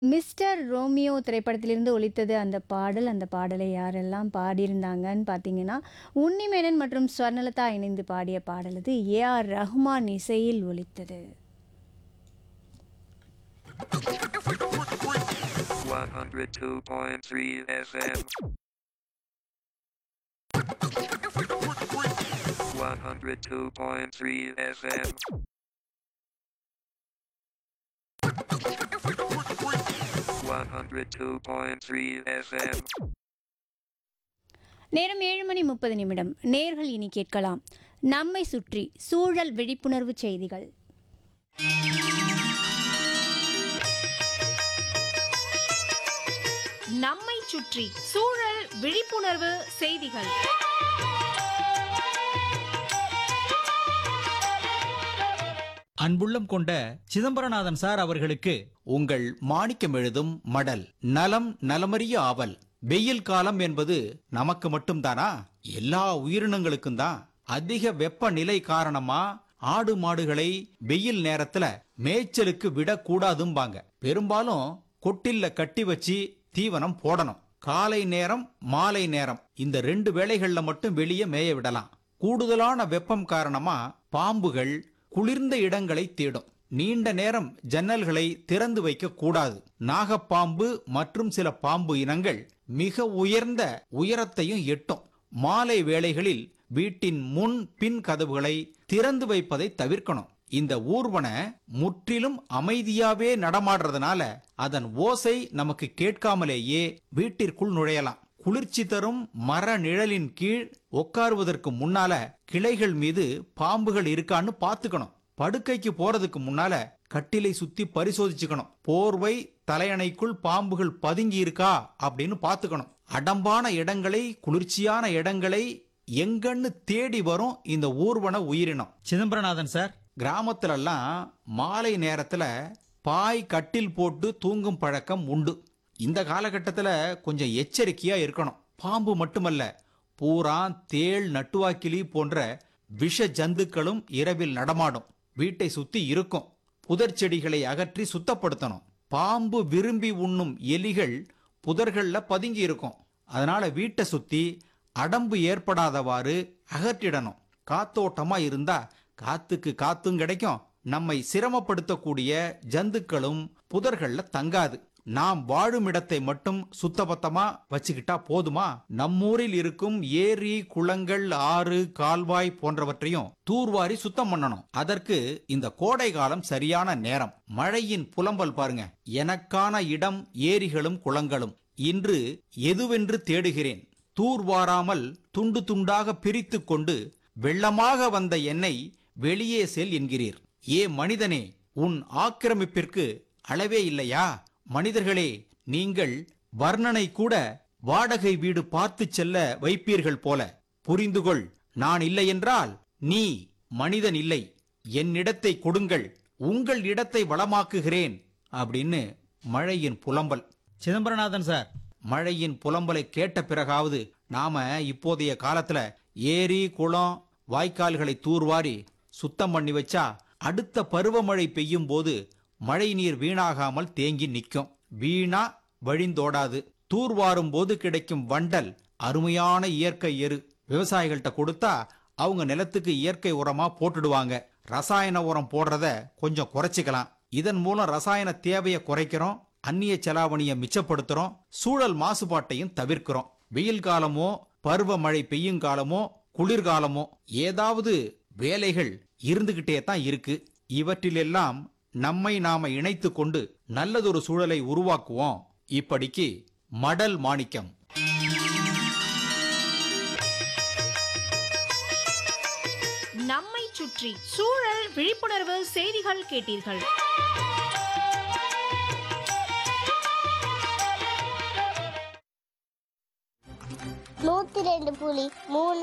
Mister Romeo திரைப்படத்திலிருந்து ஒலித்தது அந்த பாடல். அந்த பாடலை யாரெல்லாம் பாடியிருந்தாங்கன்னு பார்த்தீங்கன்னா, உன்னிமேனன் மற்றும் ஸ்வர்ணலதா இணைந்து பாடிய பாடல் அது. ஏ.ஆர். ரஹ்மான் இசையில் ஒலித்தது. 102.3 FM. 102.3 FM. One hundred two point three FM. நேரம் ஏழு மணி முப்பது நிமிடம் நேர்கள் இனி கேட்கலாம் நம்மை சுற்றி சூழல் விழிப்புணர்வு செய்திகள் நம்மை சுற்றி சூழல் விழிப்புணர்வு செய்திகள் அன்புள்ளம் கொண்ட சிதம்பரநாதன் சார் அவர்களுக்கு உங்கள் மாணிக்கம் எழுதும் மடல் நலம் நலமறிய ஆவல் வெயில் காலம் என்பது நமக்கு மட்டும்தானா எல்லா உயிரினங்களுக்கும் தான் அதிக வெப்பநிலை காரணமா ஆடு மாடுகளை வெயில் நேரத்துல மேய்ச்சலுக்கு விடக்கூடாதும்பாங்க பெரும்பாலும் கொட்டில்ல கட்டி வச்சு தீவனம் போடணும் காலை நேரம் மாலை நேரம் இந்த ரெண்டு வேளைகள்ல மட்டும் வெளியே மேய விடலாம் கூடுதலான வெப்பம் காரணமா பாம்புகள் குளிர்ந்த இடங்களை தேடும் நீண்ட நேரம் ஜன்னல்களை திறந்து வைக்க கூடாது நாகப்பாம்பு மற்றும் சில பாம்பு இனங்கள் மிக உயர்ந்த உயரத்தையும் எட்டும் மாலை வேளைகளில் வீட்டின் முன் பின் கதவுகளை திறந்து வைப்பதை தவிர்க்கணும் இந்த ஊர்வன முற்றிலும் அமைதியாவே நடமாடுறதுனால அதன் ஓசை நமக்கு கேட்காமலேயே வீட்டிற்குள் நுழையலாம் குளிர்ச்சி தரும் மர நிழலின் கீழ் உட்காருவதற்கு முன்னால கிளைகள் மீது பாம்புகள் இருக்கான்னு பாத்துக்கணும் படுக்கைக்கு போறதுக்கு முன்னால கட்டிலை சுத்தி பரிசோதிச்சுக்கணும் போர்வை தலையணைக்குள் பாம்புகள் பதுங்கி இருக்கா அப்படின்னு பாத்துக்கணும் அடம்பான இடங்களை குளிர்ச்சியான இடங்களை எங்கன்னு தேடி வரும் இந்த ஊர்வன உயிரினம் சிதம்பரநாதன் சார் கிராமத்துலலாம் மாலை நேரத்துல பாய் கட்டில் போட்டு தூங்கும் பழக்கம் உண்டு இந்த காலகட்டத்துல கொஞ்சம் எச்சரிக்கையா இருக்கணும் பாம்பு மட்டுமல்ல பூரான் தேள் நட்டுவாக்கிலி போன்ற விஷ ஜந்துக்களும் இரவில் நடமாடும் வீட்டை சுத்தி இருக்கும் புதர் செடிகளை அகற்றி சுத்தப்படுத்தணும் பாம்பு விரும்பி உண்ணும் எலிகள் புதர்கள்ல பதுங்கி இருக்கும் அதனால வீட்டை சுத்தி அடம்பு ஏற்படாதவாறு அகற்றிடணும் காத்தோட்டமா இருந்தா காத்துக்கு காத்தும் கிடைக்கும் நம்மை சிரமப்படுத்தக்கூடிய ஜந்துக்களும் புதர்கள்ல தங்காது நாம் வாழும் இடத்தை மட்டும் சுத்தபத்தமா வச்சுக்கிட்டா போதுமா நம்மூரில் இருக்கும் ஏரி குளங்கள் ஆறு கால்வாய் போன்றவற்றையும் தூர்வாரி சுத்தம் பண்ணணும் அதற்கு இந்த கோடை காலம் சரியான நேரம் மழையின் புலம்பல் பாருங்க எனக்கான இடம் ஏரிகளும் குளங்களும் இன்று எதுவென்று தேடுகிறேன் தூர்வாராமல் துண்டு துண்டாக பிரித்துக் கொண்டு வெள்ளமாக வந்த என்னை வெளியே செல் என்கிறீர் ஏ மனிதனே உன் ஆக்கிரமிப்பிற்கு அளவே இல்லையா மனிதர்களே நீங்கள் வர்ணனை கூட வாடகை வீடு பார்த்து செல்ல வைப்பீர்கள் போல புரிந்துகொள் நான் இல்லை என்றால் நீ மனிதன் இல்லை என்னிடத்தை கொடுங்கள் உங்கள் இடத்தை வளமாக்குகிறேன் அப்படின்னு மழையின் புலம்பல் சிதம்பரநாதன் சார் மழையின் புலம்பலை கேட்ட பிறகாவது நாம இப்போதைய காலத்துல ஏரி குளம் வாய்க்கால்களை தூர்வாரி சுத்தம் பண்ணி வச்சா அடுத்த பருவமழை பெய்யும் போது மழை நீர் வீணாகாமல் தேங்கி நிற்கும் வீணா வழிந்தோடாது தூர்வாரும் போது கிடைக்கும் வண்டல் அருமையான இயற்கை எரு விவசாயிகள்கிட்ட கொடுத்தா அவங்க நிலத்துக்கு இயற்கை உரமா போட்டுடுவாங்க ரசாயன உரம் போடுறத கொஞ்சம் குறைச்சிக்கலாம் இதன் மூலம் ரசாயன தேவையை குறைக்கிறோம் அந்நிய செலாவணியை மிச்சப்படுத்துறோம் சூழல் மாசுபாட்டையும் தவிர்க்கிறோம் வெயில் காலமோ பருவமழை பெய்யும் காலமோ குளிர்காலமோ ஏதாவது வேலைகள் இருந்துகிட்டே தான் இருக்கு இவற்றிலெல்லாம் நம்மை நாம இணைத்து கொண்டு நல்லதொரு சூழலை உருவாக்குவோம் இப்படிக்கு மடல் மாணிக்கம் நம்மை சுற்றி சூழல் விழிப்புணர்வு செய்திகள் கேட்டீர்கள் நூத்தி ரெண்டு புலி மூணு